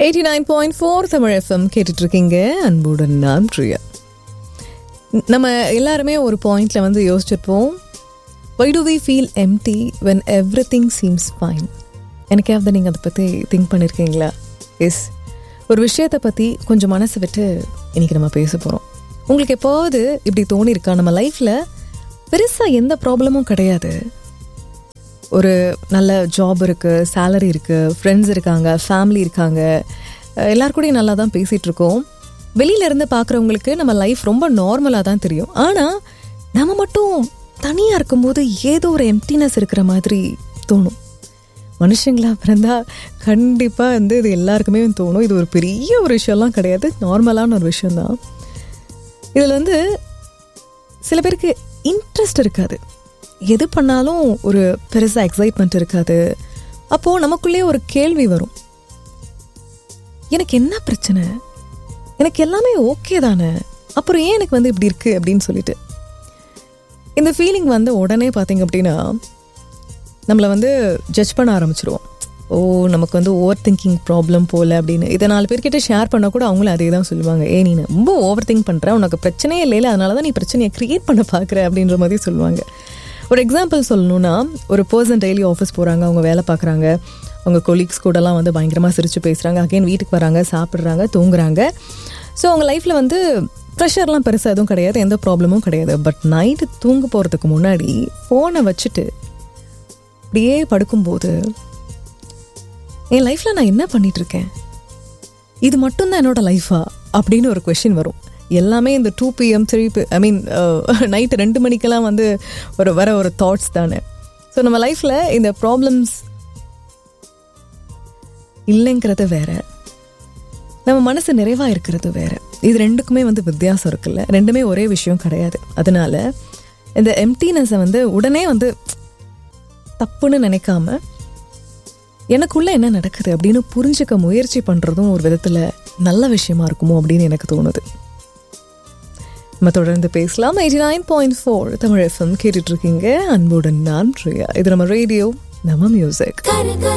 eighty nine point four Tamil FM கேட்டுட்டு இருக்கீங்க அன்புடன் நான் பிரியா நம்ம எல்லாருமே ஒரு பாயிண்ட்ல வந்து யோசிச்சிருப்போம் why do we feel empty when everything seems fine எனக்காவது நீங்கள் அதை பற்றி திங்க் பண்ணியிருக்கீங்களா எஸ் ஒரு விஷயத்தை பற்றி கொஞ்சம் மனசு விட்டு இன்னைக்கு நம்ம பேச போகிறோம் உங்களுக்கு எப்போவாவது இப்படி தோணியிருக்கா நம்ம லைஃப்பில் பெருசாக எந்த ப்ராப்ளமும் கிடையாது ஒரு நல்ல ஜாப் இருக்குது சேலரி இருக்குது ஃப்ரெண்ட்ஸ் இருக்காங்க ஃபேமிலி இருக்காங்க அஹ் எல்லார் கூடயும் நல்லா தான் பேசிகிட்டு இருக்கோம் வெளியில இருந்து பார்க்குறவங்களுக்கு நம்ம லைஃப் ரொம்ப நார்மலாக தான் தெரியும் ஆனால் நம்ம மட்டும் தனியாக இருக்கும்போது ஏதோ ஒரு எம்டினஸ் இருக்கிற மாதிரி தோணும் மனுஷங்களா பிறந்தா கண்டிப்பாக வந்து இது எல்லாருக்குமே தோணும் இது ஒரு பெரிய ஒரு விஷயம்லாம் கிடையாது நார்மலான ஒரு விஷயம்தான் இதில் வந்து சில பேருக்கு இன்ட்ரெஸ்ட் இருக்காது எது பண்ணாலும் ஒரு பெருசாக எக்ஸைட்மெண்ட் இருக்காது அப்போது நமக்குள்ளேயே ஒரு கேள்வி வரும் எனக்கு என்ன பிரச்சனை எனக்கு எல்லாமே ஓகே தானே அப்புறம் ஏன் எனக்கு வந்து இப்படி இருக்குது அப்படின்னு சொல்லிட்டு இந்த ஃபீலிங் வந்து உடனே பார்த்தீங்க அப்படின்னா நம்மளை வந்து ஜட்ஜ் பண்ண ஆரம்பிச்சிருவோம் ஓ நமக்கு வந்து ஓவர் திங்கிங் ப்ராப்ளம் போல அப்படின்னு இதை நாலு பேர்கிட்ட ஷேர் பண்ணால் கூட அவங்களும் அதே தான் சொல்லுவாங்க ஏ நீ ரொம்ப ஓவர் திங்க் பண்ணுற உனக்கு பிரச்சனையே இல்லைல்ல அதனால தான் நீ பிரச்சனையை க்ரியேட் பண்ண பார்க்குற அப்படின்ற மாதிரி சொல்லுவாங்க ஒரு எக்ஸாம்பிள் சொல்லணும்னா ஒரு பர்சன் டெய்லி ஆஃபீஸ் போகிறாங்க அவங்க வேலை பார்க்குறாங்க அவங்க கொலீக்ஸ் கூடலாம் வந்து பயங்கரமாக சிரித்து பேசுகிறாங்க அகைன் வீட்டுக்கு வராங்க சாப்பிட்றாங்க தூங்குறாங்க ஸோ அவங்க லைஃப்பில் வந்து ப்ரெஷர்லாம் பெருசாக எதுவும் கிடையாது எந்த ப்ராப்ளமும் கிடையாது பட் நைட்டு தூங்க போகிறதுக்கு முன்னாடி ஃபோனை வச்சுட்டு அப்படியே படுக்கும்போது என் லைஃப்பில் நான் என்ன பண்ணிட்டு இருக்கேன் இது மட்டும்தான் என்னோட லைஃபா அப்படின்னு ஒரு கொஷின் வரும் எல்லாமே இந்த two PM three P I mean night ரெண்டு மணிக்கெல்லாம் வந்து ஒரு வர ஒரு தாட்ஸ் தானே ஸோ நம்ம லைஃப்பில் இந்த ப்ராப்ளம்ஸ் இல்லைங்கிறது வேற நம்ம மனசு நிறைவாக இருக்கிறது வேற இது ரெண்டுக்குமே வந்து வித்தியாசம் இருக்குல்ல ரெண்டுமே ஒரே விஷயம் கிடையாது அதனால இந்த எம்டினஸை வந்து உடனே வந்து தப்புன்னு நினைக்காம எனக்குள்ள என்ன நடக்குது அப்படின்னு புரிஞ்சுக்க முயற்சி பண்ணுறதும் ஒரு விதத்தில் நல்ல விஷயமா இருக்குமோ அப்படின்னு எனக்கு தோணுது நம்ம தொடர்ந்து பேசலாம் eighty nine point four Tamil FM கேட்டுட்டு இருக்கீங்க அன்புடன் நான் பிரியா இது நம்ம ரேடியோ நம்ம மியூசிக்